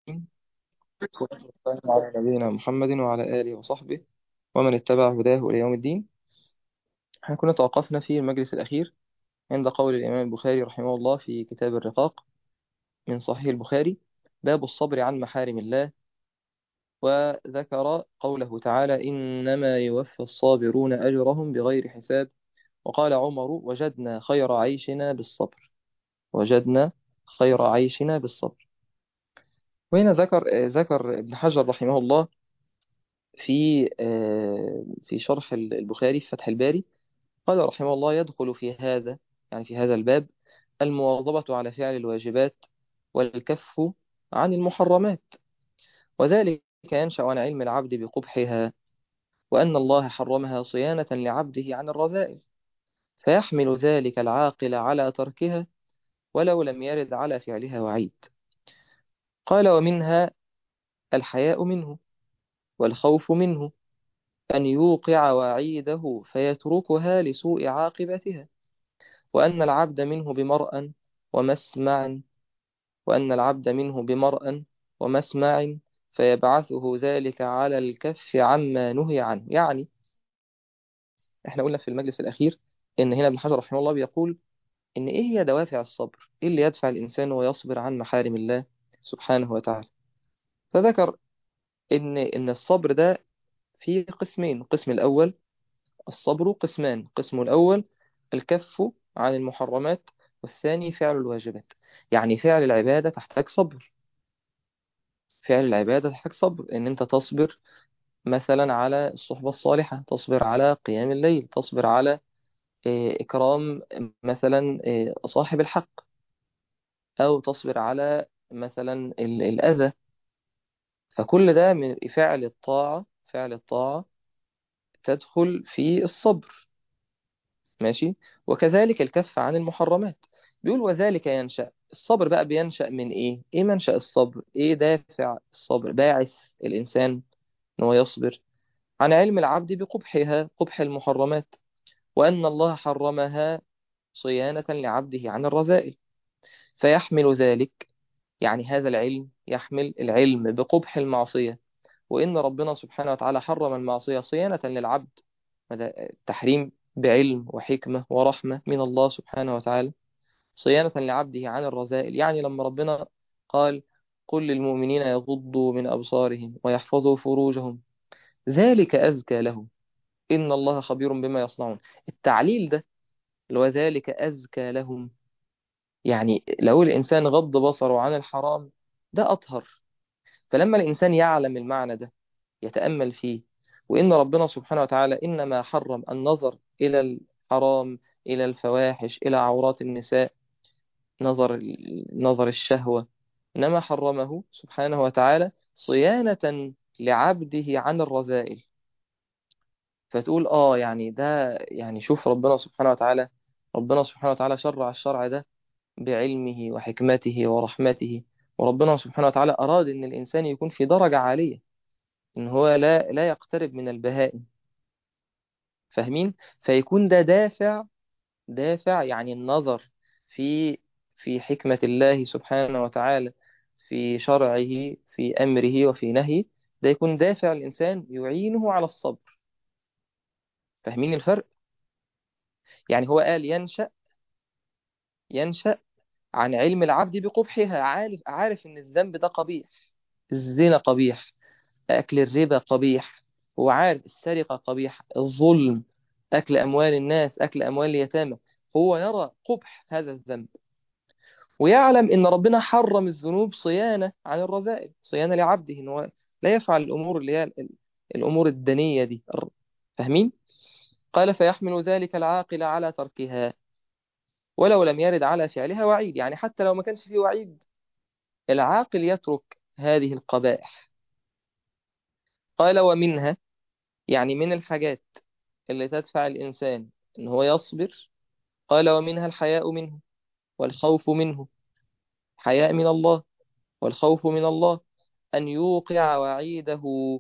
والصلاة والسلام على نبينا محمد وعلى آله وصحبه ومن اتبع هداه إلى يوم الدين احنا كنا توقفنا في المجلس الأخير عند قول الإمام البخاري رحمه الله في كتاب الرقاق من صحيح البخاري باب الصبر عن محارم الله وذكر قوله تعالى إنما يوفى الصابرون أجرهم بغير حساب وقال عمر وجدنا خير عيشنا بالصبر وجدنا خير عيشنا بالصبر وهنا ذكر ذكر ابن حجر رحمه الله في آه، في شرح البخاري في فتح الباري قال رحمه الله يدخل في هذا يعني في هذا الباب المواظبة على فعل الواجبات والكف عن المحرمات وذلك ينشأ عن علم العبد بقبحها وأن الله حرمها صيانة لعبده عن الرذائل فيحمل ذلك العاقل على تركها ولو لم يرد على فعلها وعيد قال ومنها الحياء منه والخوف منه أن يوقع وعيده فيتركها لسوء عاقبتها وأن العبد منه بمرأ ومسمع وأن العبد منه بمرأ ومسمع فيبعثه ذلك على الكف عما نهي عنه يعني احنا قلنا في المجلس الأخير إن هنا ابن حجر رحمه الله بيقول إن إيه هي دوافع الصبر إيه اللي يدفع الإنسان ويصبر عن محارم الله سبحانه وتعالى فذكر إن إن الصبر ده فيه قسمين القسم الأول الصبر قسمان القسم الأول الكف عن المحرمات والثاني فعل الواجبات يعني فعل العبادة تحتاج صبر فعل العبادة تحتاج صبر إن أنت تصبر مثلا على الصحبة الصالحة تصبر على قيام الليل تصبر على آه، إكرام مثلا آه، صاحب الحق أو تصبر على مثلا ال- الأذى فكل ده من فعل الطاعة فعل الطاعة تدخل في الصبر ماشي وكذلك الكف عن المحرمات بيقول وذلك ينشأ الصبر بقى بينشأ من ايه ايه منشأ الصبر ايه دافع الصبر باعث الانسان ان هو يصبر عن علم العبد بقبحها قبح المحرمات وان الله حرمها صيانة لعبده عن الرذائل فيحمل ذلك يعني هذا العلم يحمل العلم بقبح المعصية وإن ربنا سبحانه وتعالى حرم المعصية صيانة للعبد وده تحريم بعلم وحكمة ورحمة من الله سبحانه وتعالى صيانة لعبده عن الرذائل يعني لما ربنا قال قل للمؤمنين يغضوا من أبصارهم ويحفظوا فروجهم ذلك أزكى لهم إن الله خبير بما يصنعون التعليل ده اللي هو ذلك أزكى لهم يعني لو الإنسان غض بصره عن الحرام ده أطهر فلما الإنسان يعلم المعنى ده يتأمل فيه وإن ربنا سبحانه وتعالى إنما حرم النظر إلى الحرام إلى الفواحش إلى عورات النساء نظر نظر الشهوة إنما حرمه سبحانه وتعالى صيانة لعبده عن الرذائل فتقول آه يعني ده يعني شوف ربنا سبحانه وتعالى ربنا سبحانه وتعالى شرع الشرع ده بعلمه وحكمته ورحمته وربنا سبحانه وتعالى أراد إن الإنسان يكون في درجة عالية إن هو لا لا يقترب من البهائم فاهمين فيكون ده دافع دافع يعني النظر في في حكمة الله سبحانه وتعالى في شرعه في أمره وفي نهيه ده يكون دافع الإنسان يعينه على الصبر فاهمين الفرق يعني هو قال ينشأ ينشأ عن علم العبد بقبحها عارف عارف إن الذنب ده قبيح الزنا قبيح أكل الربا قبيح هو عارف السرقة قبيح الظلم أكل أموال الناس أكل أموال اليتامى هو يرى قبح هذا الذنب ويعلم إن ربنا حرم الذنوب صيانة عن الرذائل صيانة لعبده إن هو لا يفعل الأمور اللي هي ال- الأمور الدنية دي الر- فاهمين؟ قال فيحمل ذلك العاقل على تركها ولو لم يرد على فعلها وعيد يعني حتى لو ما كانش فيه وعيد العاقل يترك هذه القبائح قال ومنها يعني من الحاجات اللي تدفع الإنسان إن هو يصبر قال ومنها الحياء منه والخوف منه حياء من الله والخوف من الله أن يوقع وعيده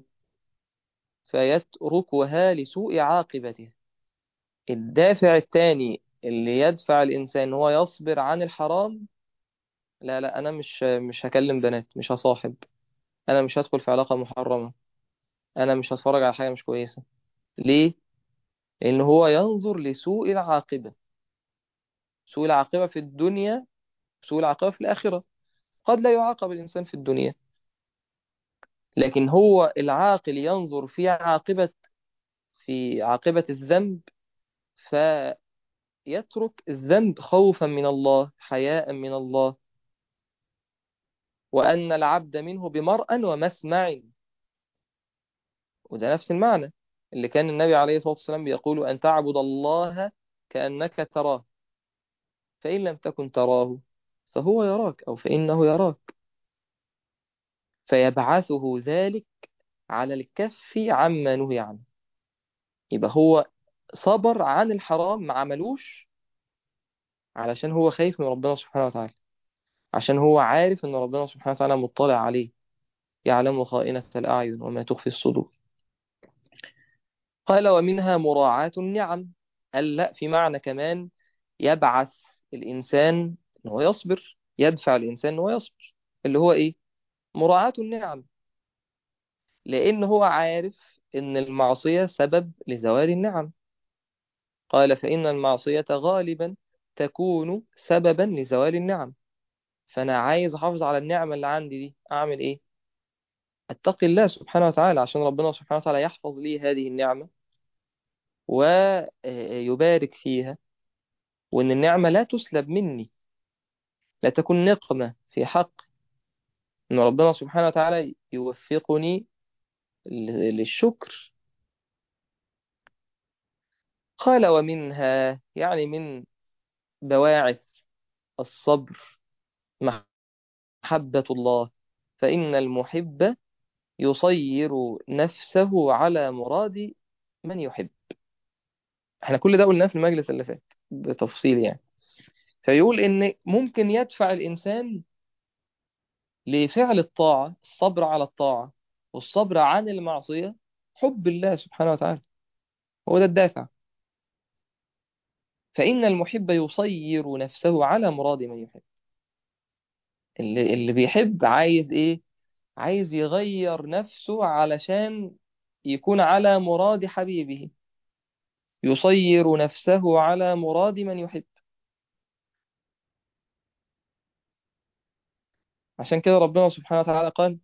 فيتركها لسوء عاقبته الدافع الثاني اللي يدفع الإنسان هو يصبر عن الحرام لا لا أنا مش مش هكلم بنات مش هصاحب انا مش هدخل في علاقة محرمة انا مش هتفرج على حاجة مش كويسة ليه لان هو ينظر لسوء العاقبة سوء العاقبة في الدنيا سوء العاقبة في الآخرة قد لا يعاقب الإنسان في الدنيا لكن هو العاقل ينظر في عاقبة في عاقبة الذنب فيترك الذنب خوفا من الله حياء من الله وأن العبد منه بمرأى ومسمع وده نفس المعنى اللي كان النبي عليه الصلاة والسلام بيقول أن تعبد الله كأنك تراه فإن لم تكن تراه فهو يراك أو فإنه يراك فيبعثه ذلك على الكف عما نهي عنه يبقى هو صبر عن الحرام ما عملوش علشان هو خايف من ربنا سبحانه وتعالى عشان هو عارف ان ربنا سبحانه وتعالى مطلع عليه يعلم خائنة الأعين وما تخفي الصدور قال ومنها مراعاة النعم قال لا في معنى كمان يبعث الإنسان ان هو يصبر يدفع الإنسان ان هو يصبر اللي هو إيه مراعاة النعم لأن هو عارف ان المعصية سبب لزوال النعم قال فإن المعصية غالبا تكون سببا لزوال النعم فأنا عايز أحافظ على النعمة اللي عندي دي أعمل إيه؟ أتقي الله سبحانه وتعالى عشان ربنا سبحانه وتعالى يحفظ لي هذه النعمة ويبارك فيها وإن النعمة لا تسلب مني لا تكون نقمة في حق إن ربنا سبحانه وتعالى يوفقني للشكر قال ومنها يعني من بواعث الصبر محبة الله فإن المحب يصير نفسه على مراد من يحب احنا كل ده قلناه في المجلس اللي فات بتفصيل يعني فيقول ان ممكن يدفع الانسان لفعل الطاعة الصبر على الطاعة والصبر عن المعصية حب الله سبحانه وتعالى هو ده الدافع فإن المحب يصير نفسه على مراد من يحب اللي, اللي بيحب عايز ايه عايز يغير نفسه علشان يكون على مراد حبيبه يصير نفسه على مراد من يحب عشان كده ربنا سبحانه وتعالى قال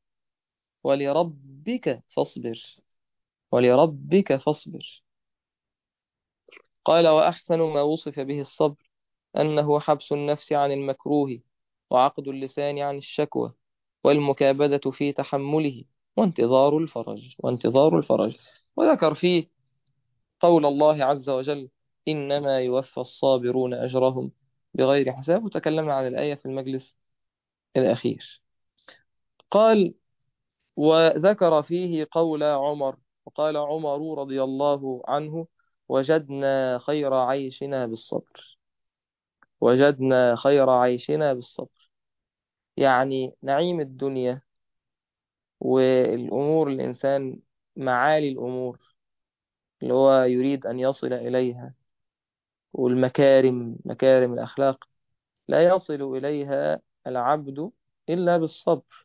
ولربك فاصبر ولربك فاصبر قال وأحسن ما وصف به الصبر أنه حبس النفس عن المكروه وعقد اللسان عن الشكوى والمكابدة في تحمله وانتظار الفرج وانتظار الفرج وذكر فيه قول الله عز وجل إنما يوفى الصابرون أجرهم بغير حساب وتكلمنا عن الآية في المجلس الأخير قال وذكر فيه قول عمر وقال عمر رضي الله عنه وجدنا خير عيشنا بالصبر وجدنا خير عيشنا بالصبر يعني نعيم الدنيا والأمور الإنسان معالي الأمور اللي هو يريد أن يصل إليها والمكارم مكارم الأخلاق لا يصل إليها العبد إلا بالصبر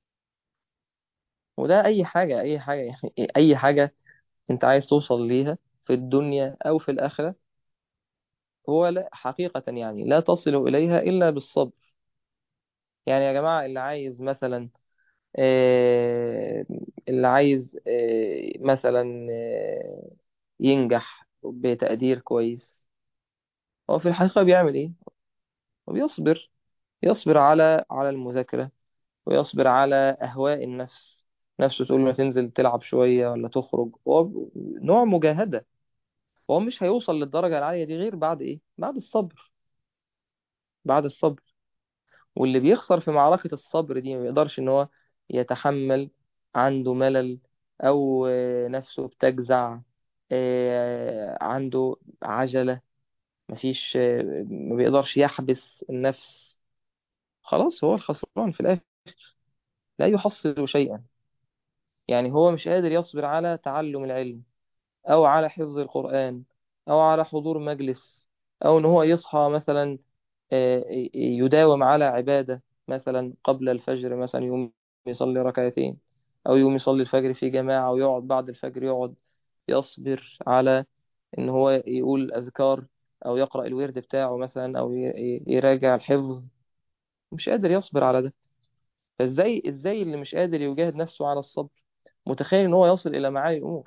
وده أي حاجة أي حاجة يعني أي حاجة أنت عايز توصل ليها في الدنيا أو في الآخرة هو لا حقيقة يعني لا تصل إليها إلا بالصبر يعني يا جماعة اللي عايز مثلا آه، اللي عايز آه، مثلا آه، ينجح بتقدير كويس هو في الحقيقة بيعمل إيه؟ هو بيصبر يصبر على على المذاكرة ويصبر على أهواء النفس نفسه تقول له تنزل تلعب شوية ولا تخرج هو نوع مجاهدة هو مش هيوصل للدرجة العالية دي غير بعد إيه؟ بعد الصبر بعد الصبر واللي بيخسر في معركة الصبر دي ما بيقدرش إن هو يتحمل عنده ملل أو آه، نفسه بتجزع آه، عنده عجلة مفيش آه، ما بيقدرش يحبس النفس خلاص هو الخسران في الآخر لا يحصل شيئا يعني هو مش قادر يصبر على تعلم العلم أو على حفظ القرآن أو على حضور مجلس أو إن هو يصحى مثلا آه، يداوم على عبادة مثلا قبل الفجر مثلا يوم يصلي ركعتين أو يقوم يصلي الفجر في جماعة ويقعد بعد الفجر يقعد يصبر على إن هو يقول أذكار أو يقرأ الورد بتاعه مثلا أو ي- ي- يراجع الحفظ مش قادر يصبر على ده فإزاي إزاي اللي مش قادر يجاهد نفسه على الصبر متخيل إن هو يصل إلى معالي الأمور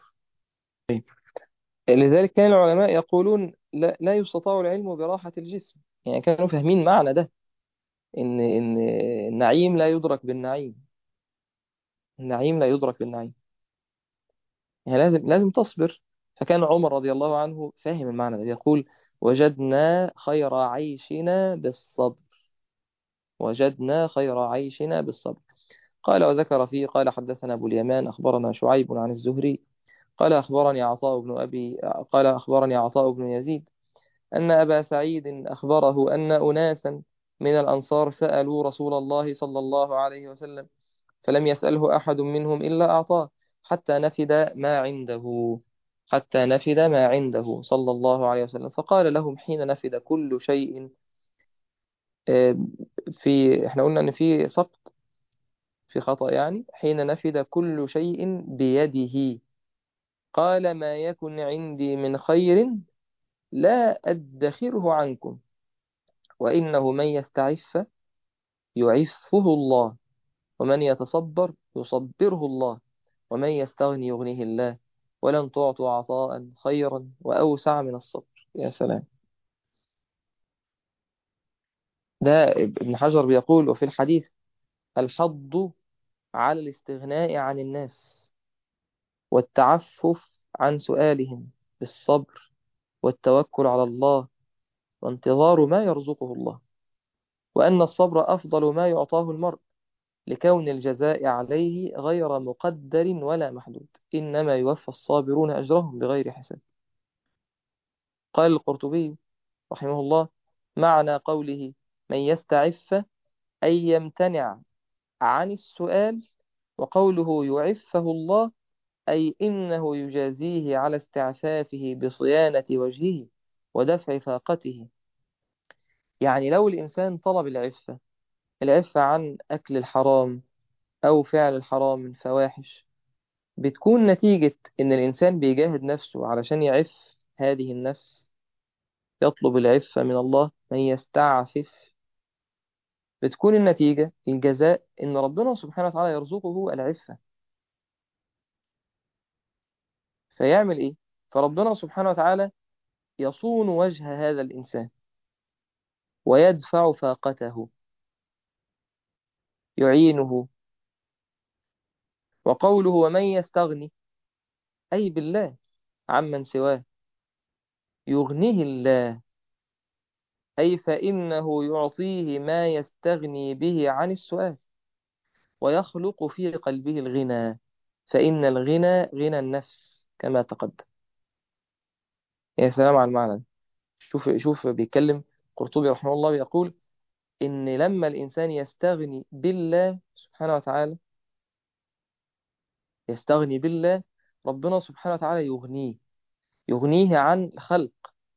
لذلك كان العلماء يقولون لا, لا يستطاع العلم براحة الجسم يعني كانوا فاهمين معنى ده إن إن النعيم لا يدرك بالنعيم النعيم لا يدرك بالنعيم يعني لازم لازم تصبر فكان عمر رضي الله عنه فاهم المعنى ده يقول وجدنا خير عيشنا بالصبر وجدنا خير عيشنا بالصبر قال وذكر فيه قال حدثنا أبو اليمان أخبرنا شعيب عن الزهري قال أخبرني عطاء بن أبي قال أخبرني عطاء بن يزيد أن أبا سعيد أخبره أن أناسا من الأنصار سألوا رسول الله صلى الله عليه وسلم فلم يسأله أحد منهم إلا أعطاه حتى نفد ما عنده حتى نفد ما عنده صلى الله عليه وسلم فقال لهم حين نفد كل شيء آه، في احنا قلنا ان في سقط في خطأ يعني حين نفد كل شيء بيده قال ما يكن عندي من خير لا أدخره عنكم وإنه من يستعف يعفه الله ومن يتصبر يصبره الله ومن يستغني يغنيه الله ولن تعطوا عطاء خيرا وأوسع من الصبر يا سلام ده ابن حجر بيقول وفي الحديث الحض على الاستغناء عن الناس والتعفف عن سؤالهم بالصبر والتوكل على الله وانتظار ما يرزقه الله وأن الصبر أفضل ما يعطاه المرء لكون الجزاء عليه غير مقدر ولا محدود إنما يوفى الصابرون أجرهم بغير حساب قال القرطبي رحمه الله معنى قوله من يستعف أي يمتنع عن السؤال وقوله يعفه الله أي إنه يجازيه على استعفافه بصيانة وجهه ودفع فاقته يعني لو الإنسان طلب العفة العفة عن أكل الحرام أو فعل الحرام من فواحش بتكون نتيجة إن الإنسان بيجاهد نفسه علشان يعف هذه النفس يطلب العفة من الله من يستعفف بتكون النتيجة الجزاء إن ربنا سبحانه وتعالى يرزقه العفة فيعمل إيه؟ فربنا سبحانه وتعالى يصون وجه هذا الإنسان ويدفع فاقته يعينه وقوله ومن يستغني أي بالله عمن سواه يغنيه الله أي فإنه يعطيه ما يستغني به عن السؤال ويخلق في قلبه الغنى فإن الغنى غنى النفس كما تقدم يا سلام على المعنى ده. شوف شوف بيتكلم قرطبي رحمه الله بيقول إن لما الإنسان يستغني بالله سبحانه وتعالى يستغني بالله ربنا سبحانه وتعالى يغنيه يغنيه عن الخلق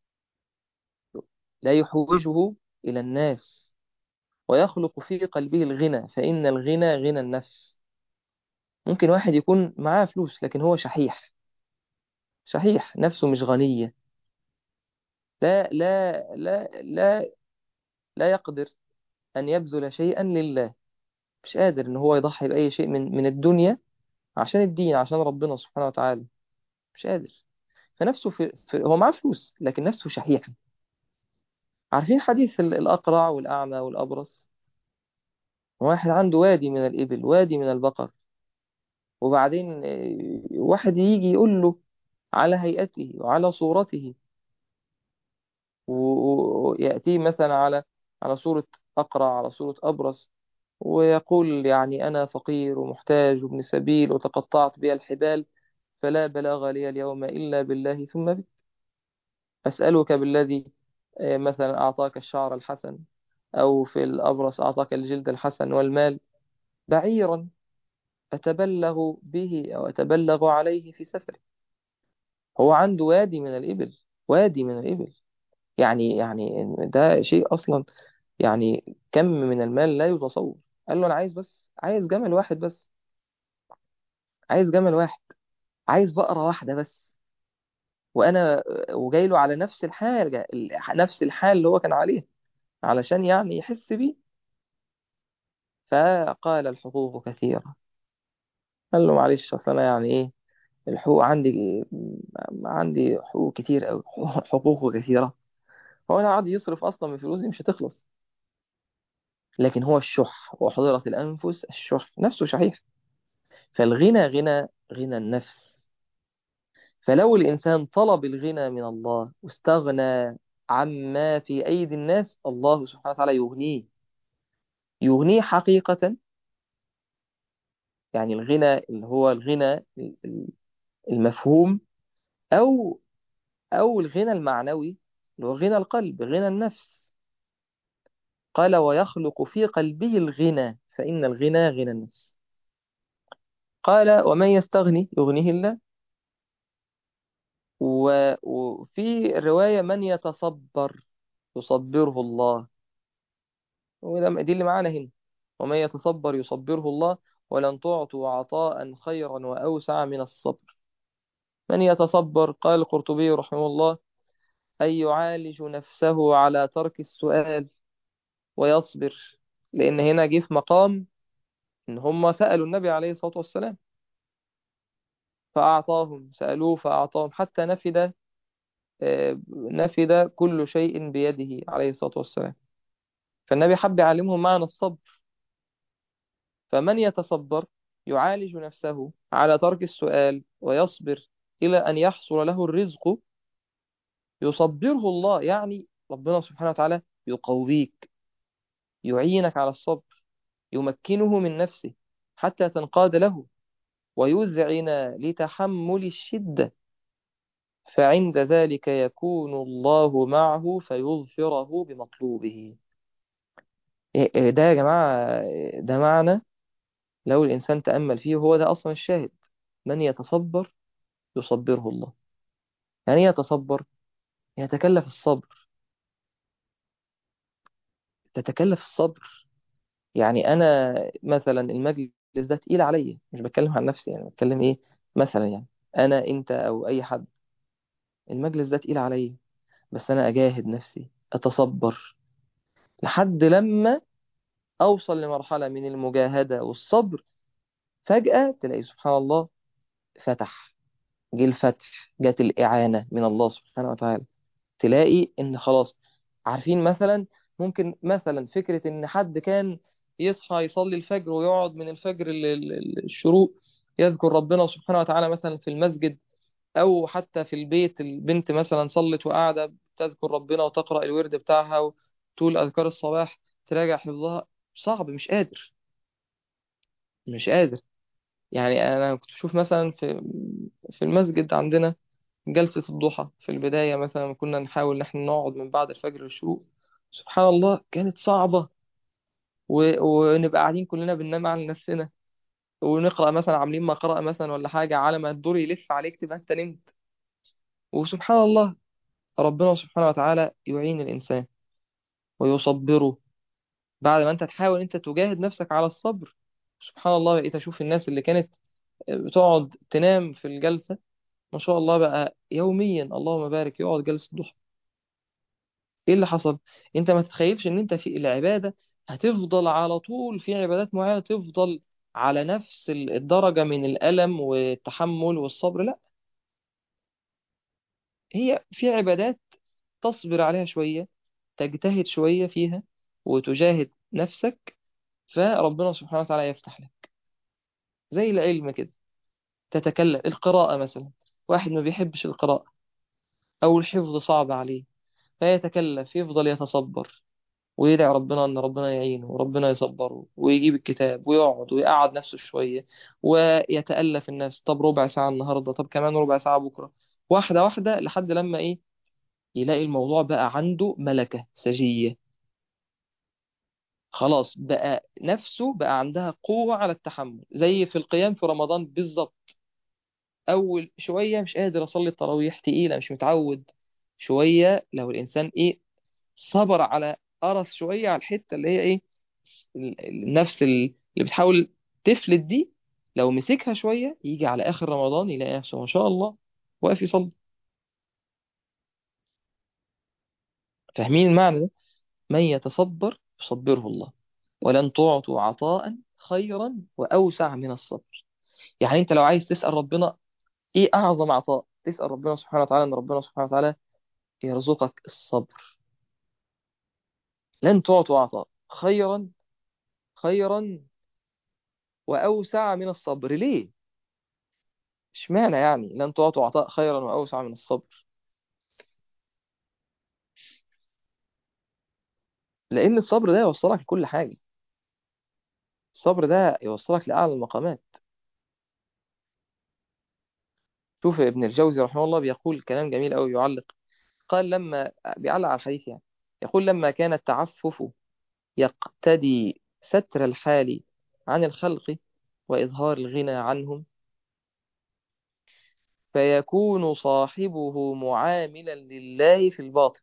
لا يحوجه إلى الناس ويخلق في قلبه الغنى فإن الغنى غنى النفس ممكن واحد يكون معاه فلوس لكن هو شحيح شحيح نفسه مش غنية لا لا لا لا لا يقدر أن يبذل شيئا لله مش قادر إن هو يضحي بأي شيء من من الدنيا عشان الدين عشان ربنا سبحانه وتعالى مش قادر فنفسه في, في هو معاه فلوس لكن نفسه شحيحة عارفين حديث ال- الأقرع والأعمى والأبرص واحد عنده وادي من الإبل وادي من البقر وبعدين آه، واحد يجي يقول له على هيئته وعلى صورته و- ويأتيه مثلا على على صورة أقرع على صورة أبرص ويقول يعني أنا فقير ومحتاج وابن سبيل وتقطعت بي الحبال فلا بلاغ لي اليوم إلا بالله ثم بك أسألك بالذي آه، مثلا أعطاك الشعر الحسن أو في الأبرص أعطاك الجلد الحسن والمال بعيرا أتبلغ به أو أتبلغ عليه في سفري هو عنده وادي من الإبل وادي من الإبل يعني يعني ده شيء أصلا يعني كم من المال لا يتصور قال له أنا عايز بس عايز جمل واحد بس عايز جمل واحد عايز بقرة واحدة بس وأنا وجاي له على نفس الحال جا- نفس الحال اللي هو كان عليه علشان يعني يحس بيه فقال الحقوق كثيرة قال له معلش أصل أنا يعني إيه الحقوق عندي عندي حقوق كتير أوي حقوق كثيرة هو أنا قاعد يصرف أصلا من فلوسي مش هتخلص لكن هو الشح وحضرت الأنفس الشح نفسه شحيح فالغنى غنى غنى النفس فلو الإنسان طلب الغنى من الله واستغنى عما في أيدي الناس الله سبحانه وتعالى يغنيه يغنيه حقيقة يعني الغنى اللي هو الغنى المفهوم أو أو الغنى المعنوي اللي هو غنى القلب غنى النفس قال ويخلق في قلبه الغنى فإن الغنى غنى النفس قال ومن يستغني يغنيه الله و- وفي رواية من يتصبر يصبره الله وده دي اللي معانا هنا ومن يتصبر يصبره الله ولن تعطوا عطاء خيرا وأوسع من الصبر من يتصبر قال القرطبي رحمه الله أن يعالج نفسه على ترك السؤال ويصبر لأن هنا جه في مقام إن هم سألوا النبي عليه الصلاة والسلام فأعطاهم سألوه فأعطاهم حتى نفد آه، نفد كل شيء بيده عليه الصلاة والسلام فالنبي حب يعلمهم معنى الصبر فمن يتصبر يعالج نفسه على ترك السؤال ويصبر إلى أن يحصل له الرزق يصبره الله يعني ربنا سبحانه وتعالى يقويك يعينك على الصبر يمكنه من نفسه حتى تنقاد له ويذعن لتحمل الشدة فعند ذلك يكون الله معه فيظفره بمطلوبه إيه- إيه ده يا جماعة ده معنى لو الإنسان تأمل فيه هو ده أصلا الشاهد من يتصبر يصبره الله يعني إيه يتصبر يتكلف الصبر تتكلف الصبر يعني أنا مثلا المجلس ده تقيل عليا مش بتكلم عن نفسي يعني بتكلم إيه مثلا يعني أنا أنت أو أي حد المجلس ده تقيل عليا بس أنا أجاهد نفسي أتصبر لحد لما أوصل لمرحلة من المجاهدة والصبر فجأة تلاقي سبحان الله فتح جه الفتح جت الإعانة من الله سبحانه وتعالى تلاقي إن خلاص عارفين مثلا ممكن مثلا فكرة إن حد كان يصحى يصلي الفجر ويقعد من الفجر لل- لل- الشروق يذكر ربنا سبحانه وتعالى مثلا في المسجد أو حتى في البيت البنت مثلا صلت وقاعدة تذكر ربنا وتقرأ الورد بتاعها وتقول أذكار الصباح تراجع حفظها صعب مش قادر مش قادر يعني أنا كنت بشوف مثلا في في المسجد عندنا جلسة الضحى في البداية مثلا كنا نحاول إن احنا نقعد من بعد الفجر للشروق سبحان الله كانت صعبة و... ونبقى قاعدين كلنا بننام على نفسنا ونقرأ مثلا عاملين مقرأة مثلا ولا حاجة على ما الدور يلف عليك تبقى أنت نمت وسبحان الله ربنا سبحانه وتعالى يعين الإنسان ويصبره بعد ما أنت تحاول أنت تجاهد نفسك على الصبر سبحان الله بقيت أشوف الناس اللي كانت بتقعد تنام في الجلسة ما شاء الله بقى يوميا اللهم بارك يقعد جلسة ضحى ايه اللي حصل انت ما تتخيلش ان انت في العبادة هتفضل على طول في عبادات معينة تفضل على نفس ال- الدرجة من الألم والتحمل والصبر لا هي في عبادات تصبر عليها شوية تجتهد شوية فيها وتجاهد نفسك فربنا سبحانه وتعالى يفتح لك زي العلم كده تتكلم القراءة مثلا واحد ما بيحبش القراءة أو الحفظ صعب عليه فيتكلف يفضل يتصبر ويدعي ربنا ان ربنا يعينه وربنا يصبره ويجيب الكتاب ويقعد ويقعد نفسه شوية ويتألف الناس طب ربع ساعة النهاردة طب كمان ربع ساعة بكرة واحدة واحدة لحد لما ايه يلاقي الموضوع بقى عنده ملكة سجية خلاص بقى نفسه بقى عندها قوة على التحمل زي في القيام في رمضان بالظبط أول شوية مش قادر أصلي التراويح تقيلة مش متعود شوية لو الإنسان إيه صبر على قرص شوية على الحتة اللي هي إيه ال- ال- نفس ال- اللي بتحاول تفلت دي لو مسكها شوية يجي على آخر رمضان يلاقي نفسه ما شاء الله واقف يصلي فاهمين المعنى ده من يتصبر يصبره الله ولن تعطوا عطاء خيرا وأوسع من الصبر يعني انت لو عايز تسأل ربنا ايه اعظم عطاء تسأل ربنا سبحانه وتعالى ان ربنا سبحانه وتعالى يرزقك الصبر لن تعطوا عطاء خيرا خيرا وأوسع من الصبر ليه اشمعنى يعني لن تعطوا عطاء خيرا وأوسع من الصبر لأن الصبر ده يوصلك لكل حاجة الصبر ده يوصلك لأعلى المقامات شوف ابن الجوزي رحمه الله بيقول كلام جميل أوي يعلق قال لما بيعلق على الحديث يعني يقول لما كان التعفف يقتدي ستر الحال عن الخلق وإظهار الغنى عنهم فيكون صاحبه معاملا لله في الباطن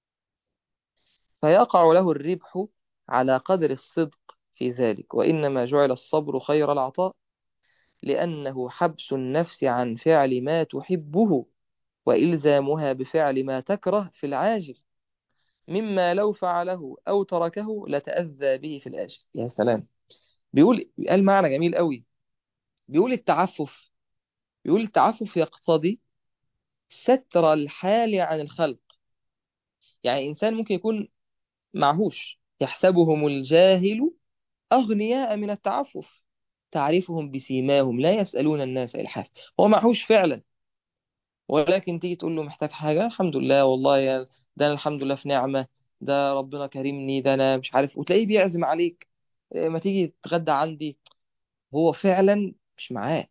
فيقع له الربح على قدر الصدق في ذلك وإنما جعل الصبر خير العطاء لأنه حبس النفس عن فعل ما تحبه وإلزامها بفعل ما تكره في العاجل مما لو فعله أو تركه لتأذى به في الآجل يا سلام بيقول قال معنى جميل قوي بيقول التعفف بيقول التعفف يقتضي ستر الحال عن الخلق يعني إنسان ممكن يكون معهوش يحسبهم الجاهل أغنياء من التعفف تعرفهم بسيماهم لا يسألون الناس إلحاف هو معهوش فعلا ولكن تيجي تقول له محتاج حاجة الحمد لله والله يا ده أنا الحمد لله في نعمة ده ربنا كرمني ده أنا مش عارف وتلاقيه بيعزم عليك إيه، ما تيجي تتغدى عندي هو فعلا مش معاه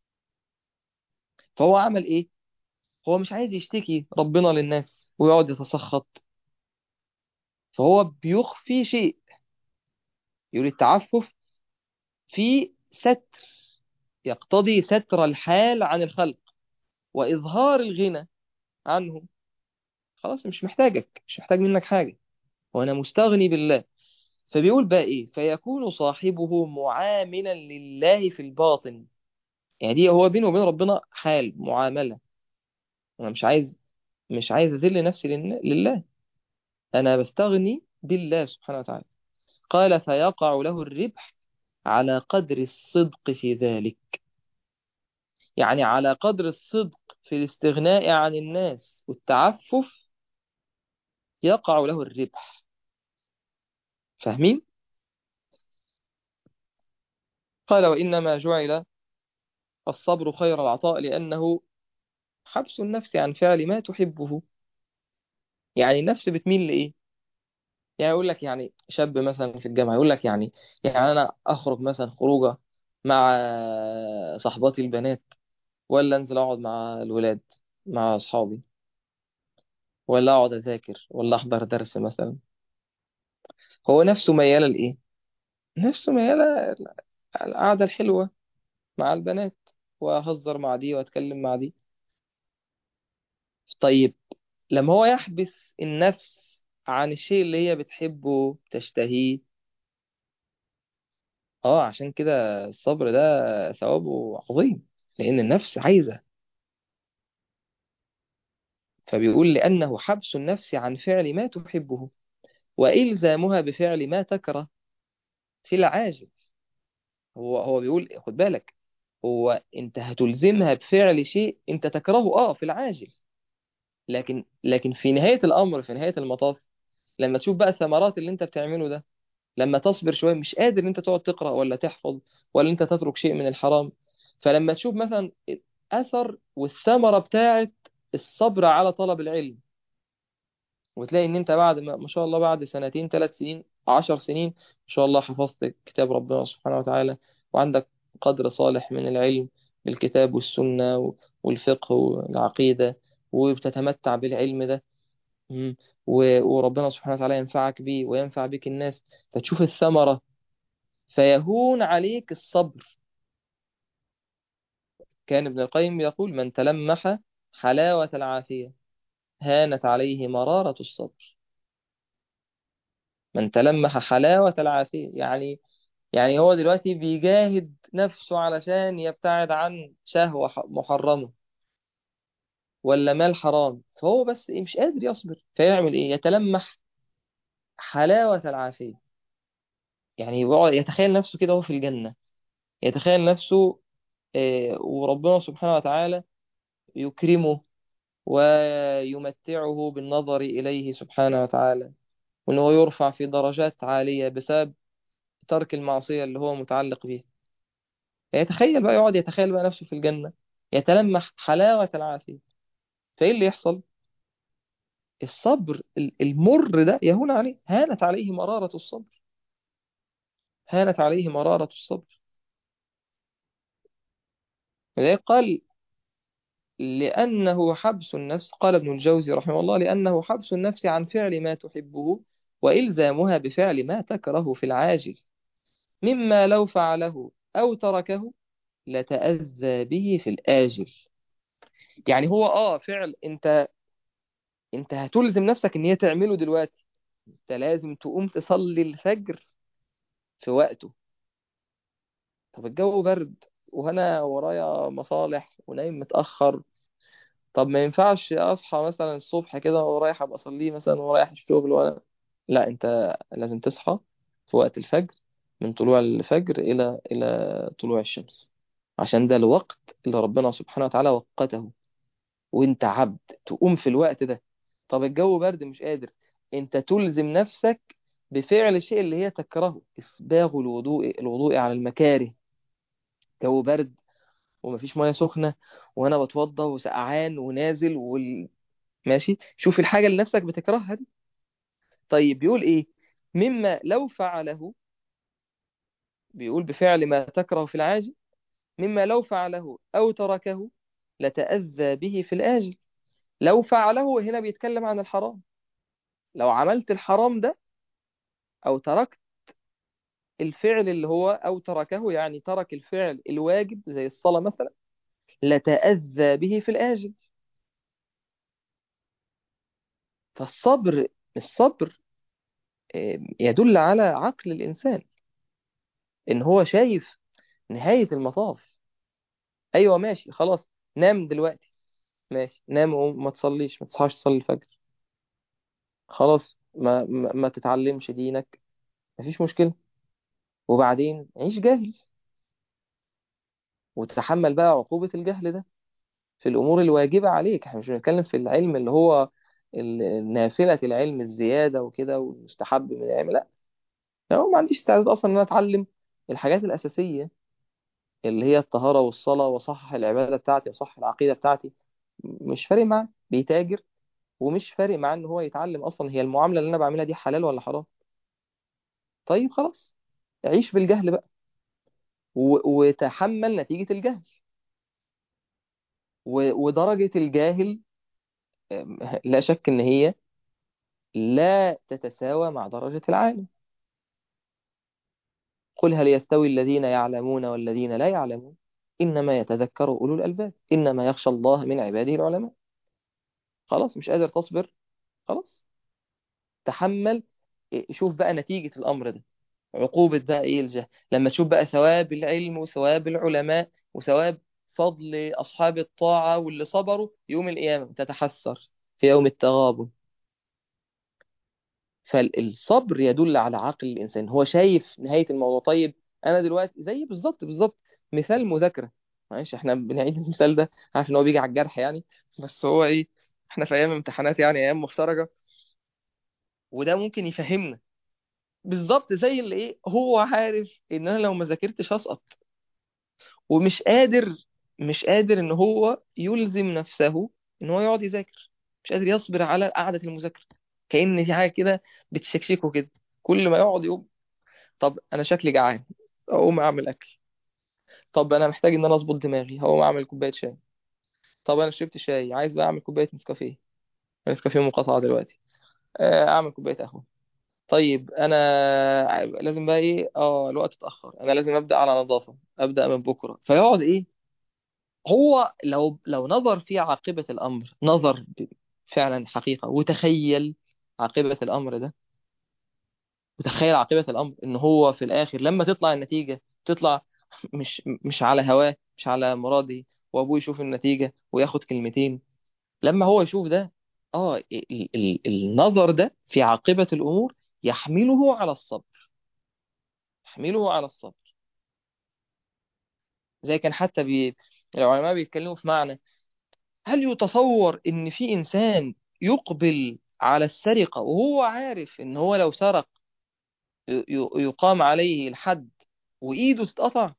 فهو عمل إيه هو مش عايز يشتكي ربنا للناس ويقعد يتسخط فهو بيخفي شيء يقول التعفف في ستر يقتضي ستر الحال عن الخلق وإظهار الغنى عنهم خلاص مش محتاجك مش محتاج منك حاجة وأنا مستغني بالله فبيقول بقى إيه فيكون صاحبه معاملا لله في الباطن يعني دي هو بينه وبين ربنا حال معاملة أنا مش عايز مش عايز أذل نفسي للن- لله أنا بستغني بالله سبحانه وتعالى قال فيقع له الربح على قدر الصدق في ذلك يعني على قدر الصدق في الاستغناء عن الناس والتعفف يقع له الربح فاهمين؟ قال وإنما جعل الصبر خير العطاء لأنه حبس النفس عن فعل ما تحبه يعني النفس بتميل لإيه؟ يعني يقول لك يعني شاب مثلا في الجامعة يقول لك يعني يعني أنا أخرج مثلا خروجة مع صحباتي البنات ولا أنزل أقعد مع الولاد مع أصحابي ولا أقعد أذاكر ولا أحضر درس مثلا هو نفسه ميالة لإيه؟ نفسه ميالة القعدة الحلوة مع البنات وأهزر مع دي وأتكلم مع دي طيب لما هو يحبس النفس عن الشيء اللي هي بتحبه تشتهيه اه عشان كده الصبر ده ثوابه عظيم لأن النفس عايزة فبيقول لأنه حبس النفس عن فعل ما تحبه وإلزامها بفعل ما تكره في العاجل هو هو بيقول خد بالك هو انت هتلزمها بفعل شيء انت تكرهه اه في العاجل لكن لكن في نهاية الأمر في نهاية المطاف لما تشوف بقى الثمرات اللي انت بتعمله ده لما تصبر شوية مش قادر ان انت تقعد تقرأ ولا تحفظ ولا انت تترك شيء من الحرام فلما تشوف مثلا الأثر والثمرة بتاعت الصبر على طلب العلم وتلاقي ان انت بعد ما, ما شاء الله بعد سنتين ثلاث سنين عشر سنين ما شاء الله حفظت كتاب ربنا سبحانه وتعالى وعندك قدر صالح من العلم بالكتاب والسنة و- والفقه والعقيدة وبتتمتع بالعلم ده مم. و- وربنا سبحانه وتعالى ينفعك بيه وينفع بك الناس فتشوف الثمرة فيهون عليك الصبر كان ابن القيم يقول من تلمح حلاوة العافية هانت عليه مرارة الصبر من تلمح حلاوة العافية يعني يعني هو دلوقتي بيجاهد نفسه علشان يبتعد عن شهوة ح- محرمة ولا مال حرام فهو بس إيه مش قادر يصبر فيعمل ايه يتلمح حلاوة العافية يعني يقعد يتخيل نفسه كده هو في الجنة يتخيل نفسه آه، وربنا سبحانه وتعالى يكرمه ويمتعه بالنظر إليه سبحانه وتعالى وأنه يرفع في درجات عالية بسبب ترك المعصية اللي هو متعلق بيها يتخيل بقى يقعد يتخيل بقى نفسه في الجنة يتلمح حلاوة العافية فإيه اللي يحصل؟ الصبر ال- المر ده يهون عليه هانت عليه مرارة الصبر هانت عليه مرارة الصبر لذلك قال لأنه حبس النفس قال ابن الجوزي رحمه الله لأنه حبس النفس عن فعل ما تحبه وإلزامها بفعل ما تكره في العاجل مما لو فعله أو تركه لتأذى به في الآجل يعني هو آه فعل أنت أنت هتلزم نفسك إن هي تعمله دلوقتي أنت لازم تقوم تصلي الفجر في وقته طب الجو برد وأنا ورايا مصالح ونايم متأخر طب ما ينفعش اصحى مثلا الصبح كده ورايح ابقى اصليه مثلا ورايح الشغل وانا لا انت لازم تصحى في وقت الفجر من طلوع الفجر الى الى طلوع الشمس عشان ده الوقت اللي ربنا سبحانه وتعالى وقته وانت عبد تقوم في الوقت ده طب الجو برد مش قادر انت تلزم نفسك بفعل الشيء اللي هي تكرهه اسباغ الوضوء الوضوء على المكاره جو برد ومفيش ميه سخنه وانا بتوضى وسقعان ونازل ماشي شوف الحاجة اللي نفسك بتكرهها دي طيب بيقول ايه مما لو فعله بيقول بفعل ما تكره في العاجل مما لو فعله أو تركه لتأذى به في الآجل لو فعله هنا بيتكلم عن الحرام لو عملت الحرام ده أو تركت الفعل اللي هو أو تركه يعني ترك الفعل الواجب زي الصلاة مثلا لتأذى به في الآجل فالصبر الصبر آه، يدل على عقل الإنسان إن هو شايف نهاية المطاف ايوه ماشي خلاص نام دلوقتي ماشي نام وما تصليش ما تصحاش تصلي الفجر خلاص ما ما, ما تتعلمش دينك مفيش مشكلة وبعدين عيش جاهل وتتحمل بقى عقوبة الجهل ده في الأمور الواجبة عليك احنا مش بنتكلم في العلم اللي هو ال- نافلة العلم الزيادة وكده والمستحب من العلم لا لو ما عنديش استعداد أصلا إن أنا أتعلم الحاجات الأساسية اللي هي الطهارة والصلاة وصحح العبادة بتاعتي وصحح العقيدة بتاعتي مش فارق معاه بيتاجر ومش فارق معاه ان هو يتعلم اصلا هي المعامله اللي انا بعملها دي حلال ولا حرام طيب خلاص عيش بالجهل بقى و... وتحمل نتيجه الجهل و... ودرجه الجاهل أم، لا شك ان هي لا تتساوى مع درجه العالم قل هل يستوي الذين يعلمون والذين لا يعلمون انما يتذكر اولو الالباب انما يخشى الله من عباده العلماء خلاص مش قادر تصبر خلاص تحمل إيه، شوف بقى نتيجه الامر ده عقوبة بقى إيه الجهل لما تشوف بقى ثواب العلم وثواب العلماء وثواب فضل أصحاب الطاعة واللي صبروا يوم القيامة تتحسر في يوم التغابن فالصبر يدل على عقل الإنسان هو شايف نهاية الموضوع طيب أنا دلوقتي زي بالظبط بالظبط مثال مذاكرة معلش احنا بنعيد المثال ده عارف ان هو بيجي على الجرح يعني بس هو ايه احنا في ايام امتحانات يعني ايام مفترجة وده ممكن يفهمنا بالظبط زي اللي ايه هو عارف ان انا لو ما ذاكرتش هسقط ومش قادر مش قادر ان هو يلزم نفسه ان هو يقعد يذاكر مش قادر يصبر على قعدة المذاكرة كأن في حاجة كده بتشكشكه كده كل ما يقعد يقوم طب انا شكلي جعان اقوم اعمل اكل طب انا محتاج ان انا اظبط دماغي هقوم اعمل كوباية شاي طب انا شربت شاي عايز بقى اعمل كوباية نسكافيه نسكافيه مقاطعة دلوقتي آه، اعمل كوباية قهوة طيب انا لازم بقى ايه اه الوقت اتأخر انا لازم ابدأ على نظافة ابدأ من بكرة فيقعد ايه هو لو لو نظر في عاقبة الأمر نظر ب- فعلا حقيقة وتخيل عاقبة الأمر ده وتخيل عاقبة الأمر إن هو في الآخر لما تطلع النتيجة تطلع مش مش على هواه مش على مراده وأبوه يشوف النتيجة وياخد كلمتين لما هو يشوف ده اه ال ال النظر ده في عاقبة الأمور يحمله على الصبر يحمله على الصبر زي كان حتى بي العلماء بيتكلموا في معنى هل يتصور إن في إنسان يقبل على السرقة وهو عارف إن هو لو سرق ي- ي- يقام عليه الحد وإيده تتقطع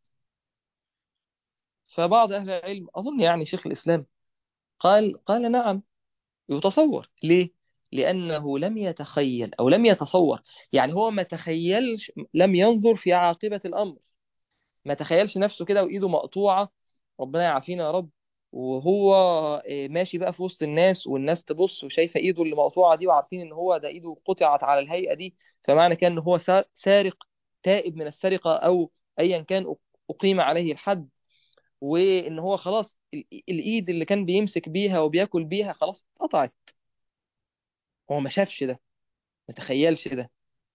فبعض أهل العلم أظن يعني شيخ الإسلام قال قال نعم يتصور ليه؟ لأنه لم يتخيل أو لم يتصور يعني هو ما تخيلش لم ينظر في عاقبة الأمر ما تخيلش نفسه كده وإيده مقطوعة ربنا يعافينا يا رب وهو آه، ماشي بقى في وسط الناس والناس تبص وشايفة إيده اللي مقطوعة دي وعارفين إن هو ده إيده قطعت على الهيئة دي فمعنى كان إن هو سا- سارق تائب من السرقة أو أيا كان أقيم عليه الحد وإن هو خلاص ال- الإيد اللي كان بيمسك بيها وبياكل بيها خلاص اتقطعت هو ما شافش ده ما تخيلش ده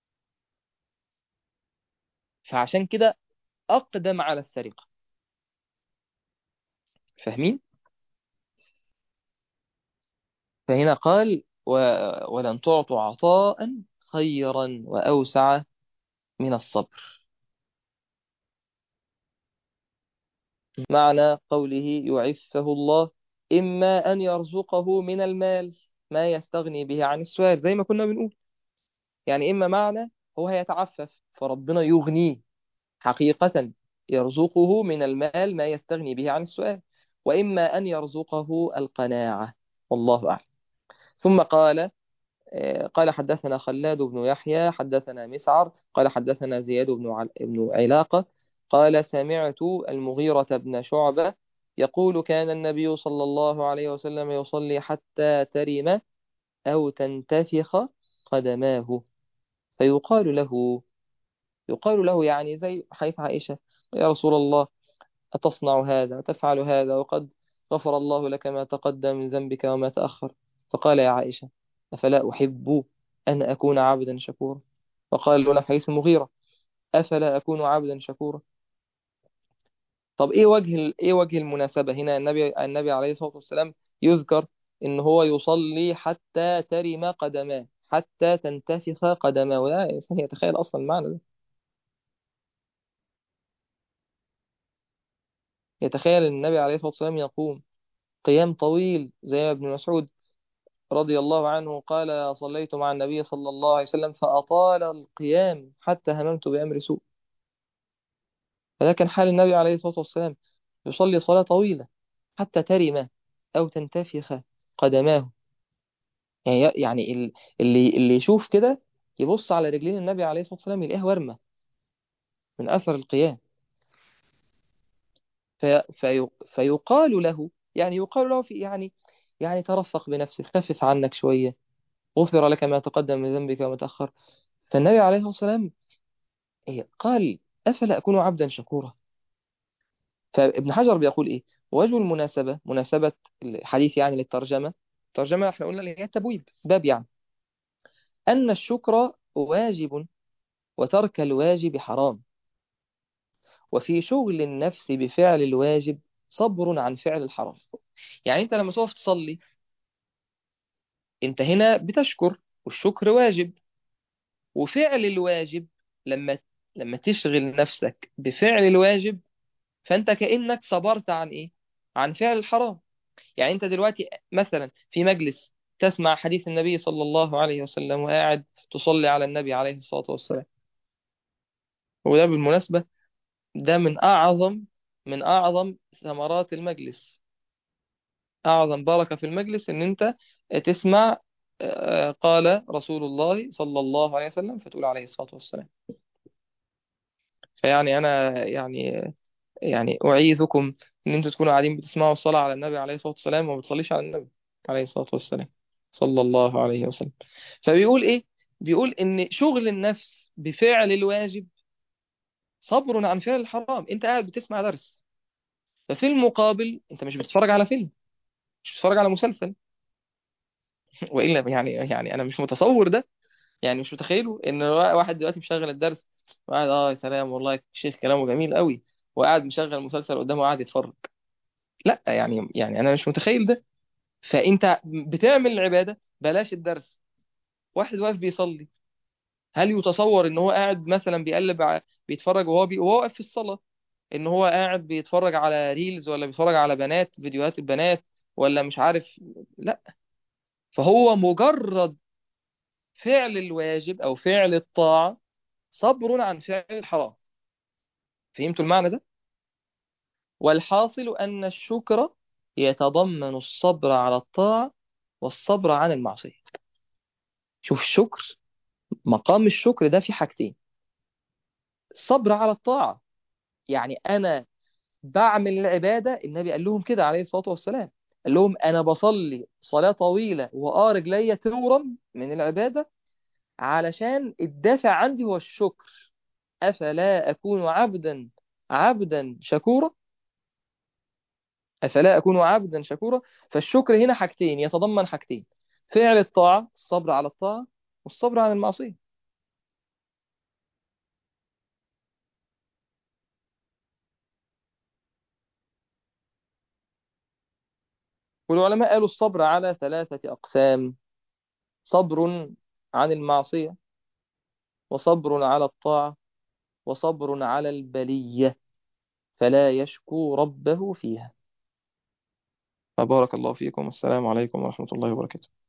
فعشان كده أقدم على السرقة فاهمين؟ فهنا قال و... ولن تعطوا عطاء خيرا وأوسع من الصبر معنى قوله يعفه الله إما أن يرزقه من المال ما يستغني به عن السؤال زي ما كنا بنقول يعني إما معنى هو هيتعفف فربنا يغنيه حقيقة يرزقه من المال ما يستغني به عن السؤال وإما أن يرزقه القناعة والله أعلم ثم قال آه، قال حدثنا خلاد بن يحيى حدثنا مسعر قال حدثنا زياد بن عل... بن علاقة قال سمعت المغيرة بن شعبة يقول كان النبي صلى الله عليه وسلم يصلي حتى ترم أو تنتفخ قدماه فيقال له يقال له يعني زي حديث عائشة يا رسول الله أتصنع هذا تفعل هذا وقد غفر الله لك ما تقدم من ذنبك وما تأخر فقال يا عائشة أفلا أحب أن أكون عبدا شكورا فقال له في حديث المغيرة أفلا أكون عبدا شكورا طب إيه وجه ال- إيه وجه المناسبة هنا النبي النبي عليه الصلاة والسلام يذكر إن هو يصلي حتى ترم قدماه حتى تنتفخ قدماه ولا الإنسان يتخيل أصلا المعنى ده يتخيل إن النبي عليه الصلاة والسلام يقوم قيام طويل زي ابن مسعود رضي الله عنه قال صليت مع النبي صلى الله عليه وسلم فأطال القيام حتى هممت بأمر سوء فده كان حال النبي عليه الصلاة والسلام يصلي صلاة طويلة حتى ترم أو تنتفخ قدماه يعني يعني ال- اللي اللي يشوف كده يبص على رجلين النبي عليه الصلاة والسلام يلاقيها ورمة من أثر القيام في في فيقال له يعني يقال له في يعني يعني ترفق بنفسك خفف عنك شوية غفر لك ما تقدم من ذنبك وما تأخر فالنبي عليه الصلاة والسلام إيه؟ قال أفلا أكون عبدا شكورا فابن حجر بيقول إيه وجه المناسبة مناسبة الحديث يعني للترجمة الترجمة احنا قلنا اللي هي التبويب باب يعني أن الشكر واجب وترك الواجب حرام وفي شغل النفس بفعل الواجب صبر عن فعل الحرام يعني أنت لما تقف تصلي أنت هنا بتشكر والشكر واجب وفعل الواجب لما لما تشغل نفسك بفعل الواجب فأنت كأنك صبرت عن إيه؟ عن فعل الحرام يعني أنت دلوقتي مثلا في مجلس تسمع حديث النبي صلى الله عليه وسلم وقاعد تصلي على النبي عليه الصلاة والسلام وده بالمناسبة ده من أعظم من أعظم ثمرات المجلس أعظم بركة في المجلس إن أنت تسمع آه، قال رسول الله صلى الله عليه وسلم فتقول عليه الصلاة والسلام فيعني أنا يعني يعني أعيذكم إن أنتوا تكونوا قاعدين بتسمعوا الصلاة على النبي عليه الصلاة والسلام وما بتصليش على النبي عليه الصلاة والسلام صلى الله عليه وسلم فبيقول إيه؟ بيقول إن شغل النفس بفعل الواجب صبر عن فعل الحرام أنت قاعد بتسمع درس ففي المقابل أنت مش بتتفرج على فيلم مش بتتفرج على مسلسل وإلا يعني يعني أنا مش متصور ده يعني مش متخيله ان واحد دلوقتي مشغل الدرس وقاعد اه يا سلام والله الشيخ كلامه جميل قوي وقاعد مشغل مسلسل قدامه وقاعد يتفرج لا يعني يعني انا مش متخيل ده فانت بتعمل العباده بلاش الدرس واحد واقف بيصلي هل يتصور ان هو قاعد مثلا بيقلب ع- بيتفرج وهو بي... وهو واقف في الصلاه ان هو قاعد بيتفرج على ريلز ولا بيتفرج على بنات فيديوهات البنات ولا مش عارف لا فهو مجرد فعل الواجب او فعل الطاعه صبر عن فعل الحرام فهمتوا المعنى ده والحاصل ان الشكر يتضمن الصبر على الطاعه والصبر عن المعصيه شوف الشكر مقام الشكر ده في حاجتين الصبر على الطاعه يعني انا بعمل العبادة النبي قال لهم كده عليه الصلاة والسلام قال لهم أنا بصلي صلاة طويلة وآه رجليا تورم من العبادة علشان الدافع عندي هو الشكر أفلا أكون عبدا عبدا شكورا أفلا أكون عبدا شكورا فالشكر هنا حاجتين يتضمن حاجتين فعل الطاعة الصبر على الطاعة والصبر عن المعصية والعلماء قالوا الصبر على ثلاثة أقسام صبر عن المعصية وصبر على الطاعة وصبر على البلية فلا يشكو ربه فيها فبارك الله فيكم والسلام عليكم ورحمة الله وبركاته